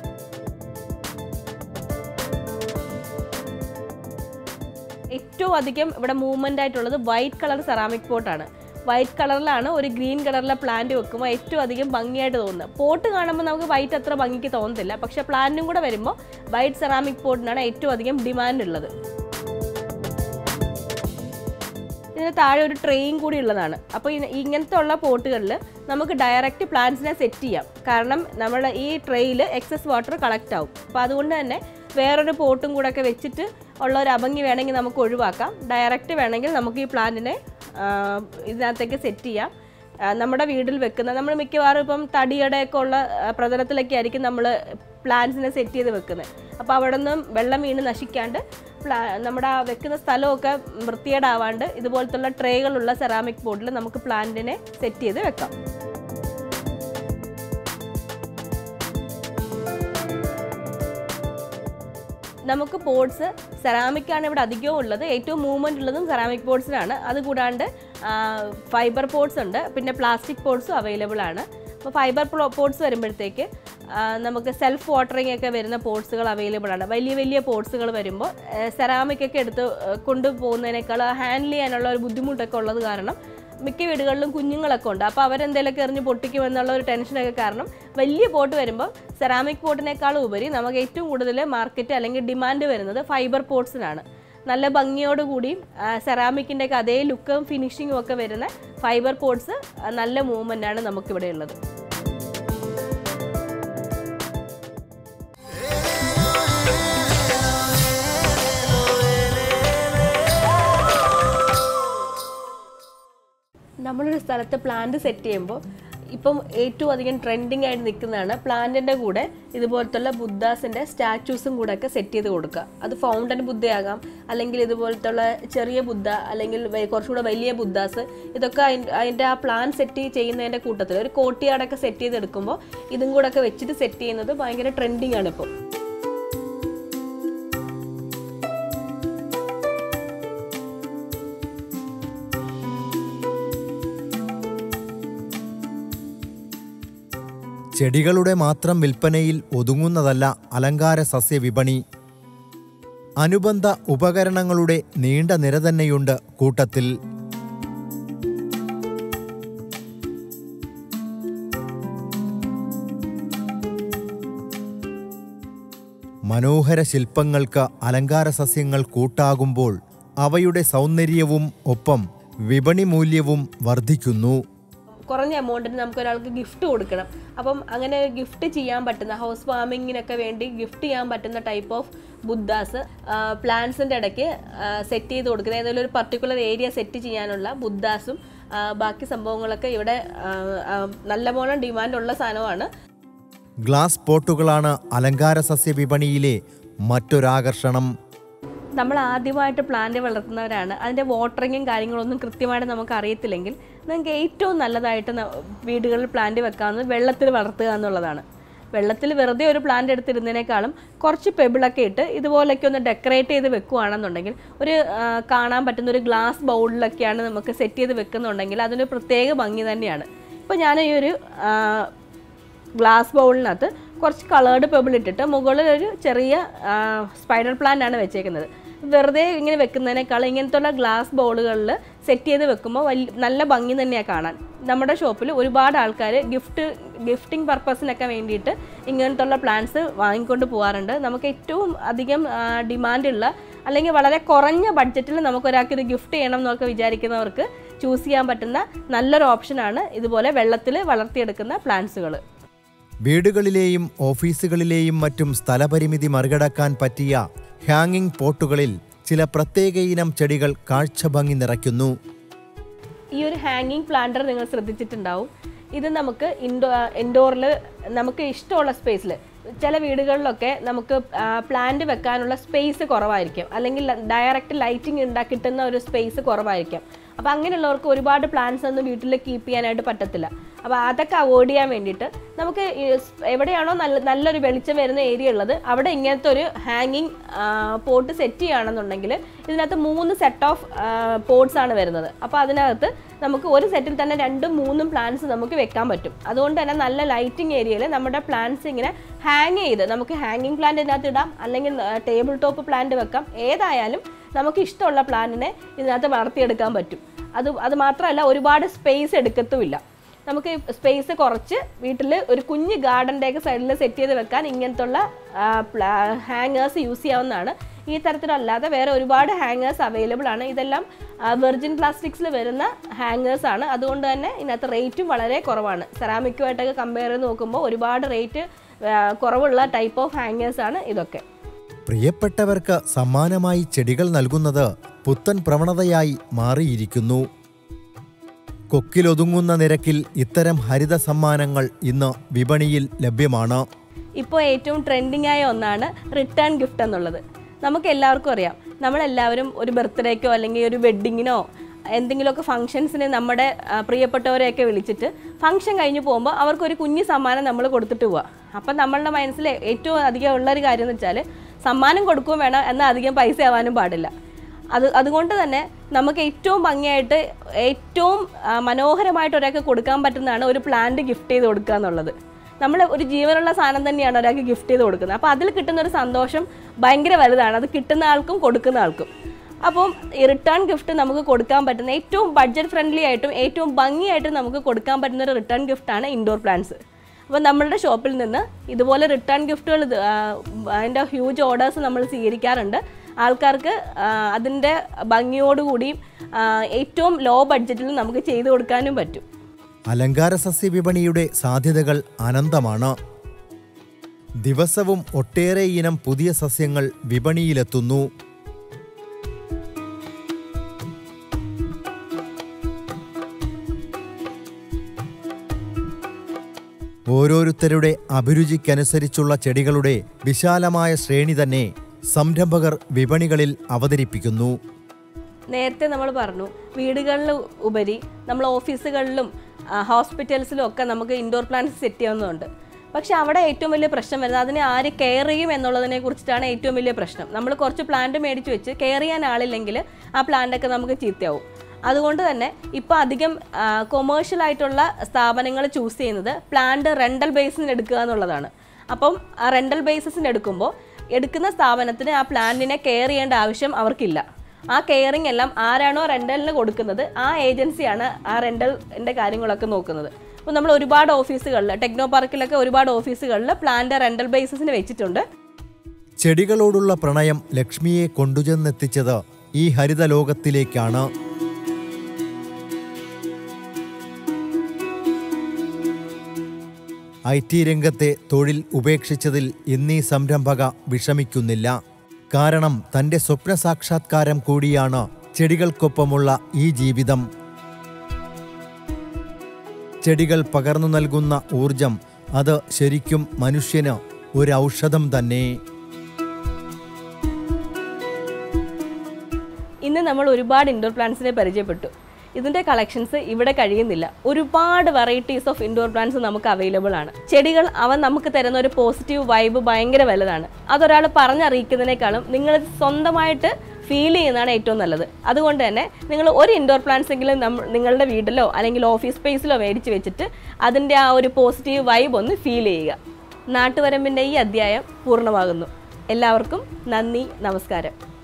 ഏറ്റവും അധികം ഇവിടെ മൂവ്മെൻ്റ് ആയിട്ടുള്ളത് വൈറ്റ് കളർ സെറാമിക് പോട്ടാണ് വൈറ്റ് കളറിലാണ് ഒരു ഗ്രീൻ കളറിലെ പ്ലാന്റ് വെക്കുമ്പോൾ ഏറ്റവും അധികം ഭംഗിയായിട്ട് തോന്നുന്നത് പോട്ട് കാണുമ്പോൾ നമുക്ക് വൈറ്റ് അത്ര ഭംഗിക്ക് തോന്നത്തില്ല പക്ഷേ പ്ലാന്റും കൂടെ വരുമ്പോൾ വൈറ്റ് സെറാമിക് പോട്ടിനാണ് ഏറ്റവും അധികം ഡിമാൻഡ് ഉള്ളത് ഇതിന് താഴെ ഒരു ട്രെയും കൂടി ഉള്ളതാണ് അപ്പോൾ ഇങ്ങനത്തെ ഉള്ള പോട്ടുകളിൽ നമുക്ക് ഡയറക്റ്റ് പ്ലാന്റ്സിനെ സെറ്റ് ചെയ്യാം കാരണം നമ്മുടെ ഈ ട്രെയിൽ എക്സസ് വാട്ടർ കളക്ട് ആവും അപ്പോൾ അതുകൊണ്ട് തന്നെ വേറൊരു പോട്ടും കൂടെ ഒക്കെ വെച്ചിട്ട് ഉള്ള ഒരു അഭംഗി വേണമെങ്കിൽ നമുക്ക് ഒഴിവാക്കാം ഡയറക്റ്റ് വേണമെങ്കിൽ നമുക്ക് ഈ പ്ലാന്റിനെ ഇതിനകത്തേക്ക് സെറ്റ് ചെയ്യാം ആ, നമ്മുടെ വീട്ടിൽ വെക്കുന്ന നമ്മൾ മിക്കവാറും ഇപ്പം തടിയുടെയൊക്കെ ഉള്ള ആ, പ്രതലത്തിലൊക്കെ ആയിരിക്കും നമ്മൾ പ്ലാന്റ്സിനെ സെറ്റ് ചെയ്ത് വെക്കുന്നത് അപ്പോൾ അവിടെ നിന്നും വെള്ളം വീണ് നശിക്കാണ്ട് പ്ലാ നമ്മുടെ ആ വെക്കുന്ന സ്ഥലമൊക്കെ വൃത്തികേടാവാണ്ട് ഇതുപോലത്തുള്ള ട്രേകളുള്ള സെറാമിക് ബോർഡിൽ നമുക്ക് പ്ലാന്റിനെ സെറ്റ് ചെയ്ത് വെക്കാം നമുക്ക് പോട്ട്സ് സെറാമിക് ആണ് ഇവിടെ അധികവും ഉള്ളത് ഏറ്റവും മൂവ്മെൻ്റ് ഉള്ളതും സെറാമിക് പോട്ട്സിനാണ് അതുകൂടാണ്ട് ഫൈബർ പോട്ട്സ് ഉണ്ട് പിന്നെ പ്ലാസ്റ്റിക് പോട്ട്സും അവൈലബിൾ ആണ് അപ്പോൾ ഫൈബർ പോട്ട്സ് വരുമ്പോഴത്തേക്ക് ആ, നമുക്ക് സെൽഫ് വാട്ടറിംഗ് ഒക്കെ വരുന്ന പോട്ട്സുകൾ അവൈലബിൾ ആണ് വലിയ വലിയ പോട്ട്സുകൾ വരുമ്പോൾ സെറാമിക് ഒക്കെ എടുത്ത് ആ, കൊണ്ടുപോകുന്നതിനേക്കാൾ ഹാൻഡിൽ ചെയ്യാനുള്ള ഒരു ബുദ്ധിമുട്ടൊക്കെ ഉള്ളത് കാരണം മിക്ക വീടുകളിലും കുഞ്ഞുങ്ങളൊക്കെ ഉണ്ട് അപ്പോൾ അവരെന്തെങ്കിലുമൊക്കെ എറിഞ്ഞ് പൊട്ടിക്കുമെന്നുള്ള ഒരു ടെൻഷനൊക്കെ കാരണം വലിയ പോട്ട് വരുമ്പോൾ സെറാമിക് പോട്ടിനേക്കാളും ഉപരി നമുക്ക് ഏറ്റവും കൂടുതൽ മാർക്കറ്റ് അല്ലെങ്കിൽ ഡിമാൻഡ് വരുന്നത് ഫൈബർ പോട്ട്സിനാണ് നല്ല ഭംഗിയോടുകൂടിയും സെറാമിക്കിൻ്റെ ഒക്കെ അതേ ലുക്കും ഫിനിഷിങ്ങും ഒക്കെ വരുന്ന ഫൈബർ പോട്ട്സ് നല്ല മൂവ്മെൻ്റ് ആണ് നമുക്കിവിടെ ഉള്ളത് നമ്മളൊരു സ്ഥലത്ത് പ്ലാന്റ് സെറ്റ് ചെയ്യുമ്പോൾ ഇപ്പം ഏറ്റവും അധികം ട്രെൻഡിങ് ആയിട്ട് നിൽക്കുന്നതാണ് പ്ലാന്റിൻ്റെ കൂടെ ഇതുപോലത്തുള്ള ബുദ്ധാസിൻ്റെ സ്റ്റാച്യൂസും കൂടെ ഒക്കെ സെറ്റ് ചെയ്ത് കൊടുക്കുക അത് ഫൗണ്ടൻ ബുദ്ധയാകാം അല്ലെങ്കിൽ ഇതുപോലത്തുള്ള ചെറിയ ബുദ്ധ അല്ലെങ്കിൽ വെ- കുറച്ചുകൂടെ വലിയ ബുദ്ധാസ് ഇതൊക്കെ അതിൻ്റെ അതിൻ്റെ ആ പ്ലാൻ സെറ്റ് ചെയ്യുന്നതിൻ്റെ കൂട്ടത്തിൽ ഒരു കോട്ടിയാടൊക്കെ സെറ്റ് ചെയ്തെടുക്കുമ്പോൾ ഇതും കൂടെ ഒക്കെ വെച്ചിട്ട് സെറ്റ് ചെയ്യുന്നത് ഭയങ്കര ട്രെൻഡിങ് ആണ് ഇപ്പോൾ ചെടികളുടെ മാത്രം വിൽപ്പനയിൽ ഒതുങ്ങുന്നതല്ല അലങ്കാര സസ്യ വിപണി അനുബന്ധ ഉപകരണങ്ങളുടെ നീണ്ട നിര തന്നെയുണ്ട് കൂട്ടത്തിൽ മനോഹര ശില്പങ്ങൾക്ക് അലങ്കാര സസ്യങ്ങൾ കൂട്ടാകുമ്പോൾ അവയുടെ സൗന്ദര്യവും ഒപ്പം വിപണി മൂല്യവും വർദ്ധിക്കുന്നു കുറഞ്ഞ എമൗണ്ടിന് നമുക്ക് ഒരാൾക്ക് ഗിഫ്റ്റ് കൊടുക്കണം അപ്പം അങ്ങനെ ഗിഫ്റ്റ് ചെയ്യാൻ പറ്റുന്ന ഹൗസ് വാമിങ്ങിനൊക്കെ വേണ്ടി ഗിഫ്റ്റ് ചെയ്യാൻ പറ്റുന്ന ടൈപ്പ് ഓഫ് ബുദ്ധാസ് പ്ലാന്റ്സിൻ്റെ ഇടയ്ക്ക് സെറ്റ് ചെയ്ത് കൊടുക്കുന്ന ഏതെങ്കിലും ഒരു പർട്ടിക്കുലർ ഏരിയ സെറ്റ് ചെയ്യാനുള്ള ബുദ്ധാസും ആ, ബാക്കി സംഭവങ്ങളൊക്കെ ഇവിടെ ആ, ആ, നല്ലപോലെ ഡിമാൻഡുള്ള സാധനമാണ് ഗ്ലാസ് പോട്ടുകളാണ് അലങ്കാര സസ്യ വിപണിയിലെ മറ്റൊരാകർഷണം നമ്മൾ ആദ്യമായിട്ട് പ്ലാന്റ് വളർത്തുന്നവരാണ് അതിൻ്റെ വാട്ടറിങ്ങും കാര്യങ്ങളൊന്നും കൃത്യമായിട്ട് നമുക്ക് അറിയത്തില്ലെങ്കിൽ നിങ്ങൾക്ക് ഏറ്റവും നല്ലതായിട്ട് ന- വീടുകളിൽ പ്ലാന്റ് വെക്കാവുന്നത് വെള്ളത്തിൽ വളർത്തുക എന്നുള്ളതാണ് വെള്ളത്തിൽ വെറുതെ ഒരു പ്ലാന്റ് എടുത്തിരുന്നതിനേക്കാളും കുറച്ച് പെബിളൊക്കെ ഇട്ട് ഇതുപോലൊക്കെ ഒന്ന് ഡെക്കറേറ്റ് ചെയ്ത് വെക്കുകയാണെന്നുണ്ടെങ്കിൽ ഒരു ആ, കാണാൻ പറ്റുന്ന ഒരു ഗ്ലാസ് ബൗളിലൊക്കെയാണ് നമുക്ക് സെറ്റ് ചെയ്ത് വെക്കുന്നുണ്ടെങ്കിൽ അതിനൊരു പ്രത്യേക ഭംഗി തന്നെയാണ് ഇപ്പോൾ ഞാൻ ഈ ഒരു ആ, ഗ്ലാസ് ബൗളിനകത്ത് കുറച്ച് കളേർഡ് പെബിൾ ഇട്ടിട്ട് മുകളിൽ ഒരു ചെറിയ സ്പൈഡർ പ്ലാന്റ് ആണ് വെച്ചേക്കുന്നത് വെറുതെ ഇങ്ങനെ വെക്കുന്നതിനേക്കാൾ ഇങ്ങനത്തുള്ള ഗ്ലാസ് ബൗളുകളിൽ സെറ്റ് ചെയ്ത് വെക്കുമ്പോൾ വലിയ നല്ല ഭംഗി തന്നെയാണ് കാണാൻ നമ്മുടെ ഷോപ്പിൽ ഒരുപാട് ആൾക്കാർ ഗിഫ്റ്റ് ഗിഫ്റ്റിംഗ് പർപ്പസിനൊക്കെ വേണ്ടിയിട്ട് ഇങ്ങനത്തുള്ള പ്ലാന്റ്സ് വാങ്ങിക്കൊണ്ട് പോകാറുണ്ട് നമുക്ക് ഏറ്റവും അധികം ഡിമാൻഡുള്ള അല്ലെങ്കിൽ വളരെ കുറഞ്ഞ ബഡ്ജറ്റിൽ നമുക്ക് ഒരാൾക്ക് ഇത് ഗിഫ്റ്റ് ചെയ്യണം എന്നൊക്കെ വിചാരിക്കുന്നവർക്ക് ചൂസ് ചെയ്യാൻ പറ്റുന്ന നല്ലൊരു ഓപ്ഷനാണ് ഇതുപോലെ വെള്ളത്തിൽ വളർത്തിയെടുക്കുന്ന പ്ലാന്റ്സുകൾ വീടുകളിലെയും ഓഫീസുകളിലെയും മറ്റും സ്ഥലപരിമിതി മറികടക്കാൻ പറ്റിയ ഹാങ്ങിങ് പോട്ടുകളിൽ ചില പ്രത്യേക ഇനം ചെടികൾ കാഴ്ചഭംഗി നിറയ്ക്കുന്നു ഈ ഒരു ഹാങ്ങിങ് പ്ലാന്റർ നിങ്ങൾ ശ്രദ്ധിച്ചിട്ടുണ്ടാവും ഇത് നമുക്ക് ഇൻഡോ ഇൻഡോറിൽ നമുക്ക് ഇഷ്ടമുള്ള സ്പേസിൽ ചില വീടുകളിലൊക്കെ നമുക്ക് പ്ലാന്റ് വെക്കാനുള്ള സ്പേസ് കുറവായിരിക്കും അല്ലെങ്കിൽ ഡയറക്റ്റ് ലൈറ്റിംഗ് ഉണ്ടാ കിട്ടുന്ന ഒരു സ്പേസ് കുറവായിരിക്കും അപ്പോൾ അങ്ങനെയുള്ളവർക്ക് ഒരുപാട് പ്ലാന്റ്സ് ഒന്നും വീട്ടിൽ കീപ്പ് ചെയ്യാനായിട്ട് പറ്റത്തില്ല അപ്പോൾ അതൊക്കെ അവോയ്ഡ് ചെയ്യാൻ വേണ്ടിയിട്ട് നമുക്ക് ഈ സ് എവിടെയാണോ നല്ല നല്ലൊരു വെളിച്ചം വരുന്ന ഏരിയ ഉള്ളത് അവിടെ ഇങ്ങനത്തെ ഒരു ഹാങ്ങിങ് പോട്ട് സെറ്റ് ചെയ്യുകയാണെന്നുണ്ടെങ്കിൽ ഇതിനകത്ത് മൂന്ന് സെറ്റ് ഓഫ് പോട്ട്സ് ആണ് വരുന്നത് അപ്പോൾ അതിനകത്ത് നമുക്ക് ഒരു സെറ്റിൽ തന്നെ രണ്ടും മൂന്നും പ്ലാന്റ്സ് നമുക്ക് വെക്കാൻ പറ്റും അതുകൊണ്ട് തന്നെ നല്ല ലൈറ്റിംഗ് ഏരിയയിൽ നമ്മുടെ പ്ലാന്റ്സ് ഇങ്ങനെ ഹാങ് ചെയ്ത് നമുക്ക് ഹാങ്ങിങ് പ്ലാന്റ് ഇതിനകത്ത് ഇടാം അല്ലെങ്കിൽ ടേബിൾ ടോപ്പ് പ്ലാന്റ് വെക്കാം ഏതായാലും നമുക്ക് ഇഷ്ടമുള്ള പ്ലാന്റിനെ ഇതിനകത്ത് വളർത്തിയെടുക്കാൻ പറ്റും അത് അത് മാത്രമല്ല ഒരുപാട് സ്പേസ് എടുക്കത്തുമില്ല നമുക്ക് സ്പേസ് കുറച്ച് വീട്ടിൽ ഒരു കുഞ്ഞ് ഗാർഡൻ്റെയൊക്കെ സൈഡിൽ സെറ്റ് ചെയ്ത് വെക്കാൻ ഇങ്ങനത്തുള്ള ഹാങ്ങേഴ്സ് യൂസ് ചെയ്യാവുന്നതാണ് ഈ തരത്തിലല്ലാതെ വേറെ ഒരുപാട് ഹാങ്ങേഴ്സ് അവൈലബിൾ ആണ് ഇതെല്ലാം വെർജിൻ പ്ലാസ്റ്റിക്സിൽ വരുന്ന ഹാങ്ങേഴ്സ് ആണ് അതുകൊണ്ട് തന്നെ ഇതിനകത്ത് റേറ്റും വളരെ കുറവാണ് സെറാമിക്കുമായിട്ടൊക്കെ കമ്പയർ ചെയ്ത് നോക്കുമ്പോൾ ഒരുപാട് റേറ്റ് കുറവുള്ള ടൈപ്പ് ഓഫ് ഹാങ്ങേഴ്സ് ആണ് ഇതൊക്കെ പ്രിയപ്പെട്ടവർക്ക് സമ്മാനമായി ചെടികൾ നൽകുന്നത് പുത്തൻ പ്രവണതയായി മാറിയിരിക്കുന്നു കൊക്കിലൊതുങ്ങുന്ന നിരക്കിൽ ഇത്തരം ഹരിത സമ്മാനങ്ങൾ ഇന്ന് വിപണിയിൽ ലഭ്യമാണ് ഇപ്പോൾ ഏറ്റവും ട്രെൻഡിങ് ആയ ഒന്നാണ് റിട്ടേൺ ഗിഫ്റ്റ് എന്നുള്ളത് നമുക്ക് എല്ലാവർക്കും അറിയാം നമ്മളെല്ലാവരും ഒരു ബർത്ത്ഡേക്കോ അല്ലെങ്കിൽ ഒരു വെഡ്ഡിങ്ങിനോ എന്തെങ്കിലുമൊക്കെ ഫംഗ്ഷൻസിന് നമ്മുടെ ആ, പ്രിയപ്പെട്ടവരെയൊക്കെ വിളിച്ചിട്ട് ഫംഗ്ഷൻ കഴിഞ്ഞ് പോകുമ്പോൾ അവർക്കൊരു കുഞ്ഞു സമ്മാനം നമ്മൾ കൊടുത്തിട്ട് പോവുക അപ്പം നമ്മളുടെ മനസ്സിൽ ഏറ്റവും അധികം ഉള്ളൊരു കാര്യം എന്ന് വെച്ചാൽ സമ്മാനം കൊടുക്കുകയും വേണം എന്നാൽ അധികം പൈസ ആവാനും പാടില്ല അത് അതുകൊണ്ട് തന്നെ നമുക്ക് ഏറ്റവും ഭംഗിയായിട്ട് ഏറ്റവും ആ, മനോഹരമായിട്ട് ഒരാൾക്ക് കൊടുക്കാൻ പറ്റുന്നതാണ് ഒരു പ്ലാന്റ് ഗിഫ്റ്റ് ചെയ്ത് കൊടുക്കുക എന്നുള്ളത് നമ്മൾ ഒരു ജീവനുള്ള സാധനം തന്നെയാണ് ഒരാൾക്ക് ഗിഫ്റ്റ് ചെയ്ത് കൊടുക്കുന്നത് അപ്പോൾ അതിൽ കിട്ടുന്ന ഒരു സന്തോഷം ഭയങ്കര വലുതാണ് അത് കിട്ടുന്ന ആൾക്കും കൊടുക്കുന്ന ആൾക്കും അപ്പം ഈ റിട്ടേൺ ഗിഫ്റ്റ് നമുക്ക് കൊടുക്കാൻ പറ്റുന്ന ഏറ്റവും ബഡ്ജറ്റ് ഫ്രണ്ട്ലി ആയിട്ടും ഏറ്റവും ഭംഗിയായിട്ടും നമുക്ക് കൊടുക്കാൻ പറ്റുന്ന ഒരു റിട്ടേൺ ഗിഫ്റ്റാണ് ഇൻഡോർ പ്ലാന്റ്സ് അപ്പോൾ നമ്മളുടെ ഷോപ്പിൽ നിന്ന് ഇതുപോലെ റിട്ടേൺ ഗിഫ്റ്റുകൾ അതിൻ്റെ ഹ്യൂജ് ഓർഡേഴ്സ് നമ്മൾ സ്വീകരിക്കാറുണ്ട് ആൾക്കാർക്ക് ആ, അതിൻ്റെ ഭംഗിയോടുകൂടിയും ആ, ഏറ്റവും ലോ ബഡ്ജറ്റിൽ നമുക്ക് ചെയ്തു കൊടുക്കാനും പറ്റും അലങ്കാര സസ്യ വിപണിയുടെ സാധ്യതകൾ അനന്തമാണ് ദിവസവും ഒട്ടേറെ ഇനം പുതിയ സസ്യങ്ങൾ വിപണിയിലെത്തുന്നു ഓരോരുത്തരുടെ അഭിരുചിക്കനുസരിച്ചുള്ള ചെടികളുടെ വിശാലമായ ശ്രേണി തന്നെ സംരംഭകർ വിപണികളിൽ അവതരിപ്പിക്കുന്നു നേരത്തെ നമ്മൾ പറഞ്ഞു വീടുകളിൽ ഉപരി നമ്മൾ ഓഫീസുകളിലും ആ, ഹോസ്പിറ്റൽസിലും ഒക്കെ നമുക്ക് ഇൻഡോർ പ്ലാന്റ്സ് സെറ്റ് ചെയ്യാവുന്നതുണ്ട് പക്ഷെ അവിടെ ഏറ്റവും വലിയ പ്രശ്നം വരുന്നത് അതിനെ ആര് കെയർ ചെയ്യും എന്നുള്ളതിനെ കുറിച്ചിട്ടാണ് ഏറ്റവും വലിയ പ്രശ്നം നമ്മൾ കുറച്ച് പ്ലാന്റ് മേടിച്ച് വെച്ച് കെയർ ചെയ്യാൻ ആളില്ലെങ്കിൽ ആ പ്ലാന്റൊക്കെ നമുക്ക് ചീത്തയാവും അതുകൊണ്ട് തന്നെ ഇപ്പോൾ അധികം കൊമേഴ്ഷ്യൽ ആയിട്ടുള്ള സ്ഥാപനങ്ങൾ ചൂസ് ചെയ്യുന്നത് പ്ലാന്റ് റെൻ്റൽ ബേസിന് എടുക്കുക എന്നുള്ളതാണ് അപ്പം ആ റെൻ്റൽ ബേസിന് എടുക്കുമ്പോൾ എടുക്കുന്ന സ്ഥാപനത്തിന് ആ പ്ലാന്റിനെ കെയർ ചെയ്യേണ്ട ആവശ്യം അവർക്കില്ല ആ കെയറിംഗ് എല്ലാം ആരാണോ റെൻ്റലിന് കൊടുക്കുന്നത് ആ ഏജൻസിയാണ് ആ റെൻ്റലിൻ്റെ കാര്യങ്ങളൊക്കെ നോക്കുന്നത് അപ്പോൾ നമ്മൾ ഒരുപാട് ഓഫീസുകളിൽ ടെക്നോ പാർക്കിലൊക്കെ ഒരുപാട് ഓഫീസുകളിൽ പ്ലാന്റ് റെൻ്റൽ ബേസിസിന് വെച്ചിട്ടുണ്ട് ചെടികളോടുള്ള പ്രണയം ലക്ഷ്മിയെ കൊണ്ടുചെന്നെത്തിച്ചത് ഈ ഹരിത ലോകത്തിലേക്കാണ് ഐ ടി രംഗത്തെ തൊഴിൽ ഉപേക്ഷിച്ചതിൽ ഇന്നീ സംരംഭക വിഷമിക്കുന്നില്ല കാരണം തന്റെ സ്വപ്ന സാക്ഷാത്കാരം കൂടിയാണ് ചെടികൾക്കൊപ്പമുള്ള ഈ ജീവിതം ചെടികൾ പകർന്നു നൽകുന്ന ഊർജം അത് ശരിക്കും മനുഷ്യന് ഒരു ഔഷധം തന്നെ ഇന്ന് നമ്മൾ ഒരുപാട് ഇൻഡോർ പ്ലാന്റ്സിനെ പരിചയപ്പെട്ടു ഇതിൻ്റെ കളക്ഷൻസ് ഇവിടെ കഴിയുന്നില്ല ഒരുപാട് വെറൈറ്റീസ് ഓഫ് ഇൻഡോർ പ്ലാന്റ്സ് നമുക്ക് അവൈലബിൾ ആണ് ചെടികൾ അവ നമുക്ക് തരുന്ന ഒരു പോസിറ്റീവ് വൈബ് ഭയങ്കര വലുതാണ് അതൊരാൾ പറഞ്ഞറിയിക്കുന്നതിനേക്കാളും നിങ്ങൾ സ്വന്തമായിട്ട് ഫീൽ ചെയ്യുന്നതാണ് ഏറ്റവും നല്ലത് അതുകൊണ്ട് തന്നെ നിങ്ങൾ ഒരു ഇൻഡോർ പ്ലാന്റ്സ് എങ്കിലും നമ്മ നിങ്ങളുടെ വീട്ടിലോ അല്ലെങ്കിൽ ഓഫീസ് സ്പേസിലോ മേടിച്ച് വെച്ചിട്ട് അതിൻ്റെ ആ ഒരു പോസിറ്റീവ് വൈബ് ഒന്ന് ഫീൽ ചെയ്യുക നാട്ടുവരമ്പിൻ്റെ ഈ അധ്യായം പൂർണ്ണമാകുന്നു എല്ലാവർക്കും നന്ദി നമസ്കാരം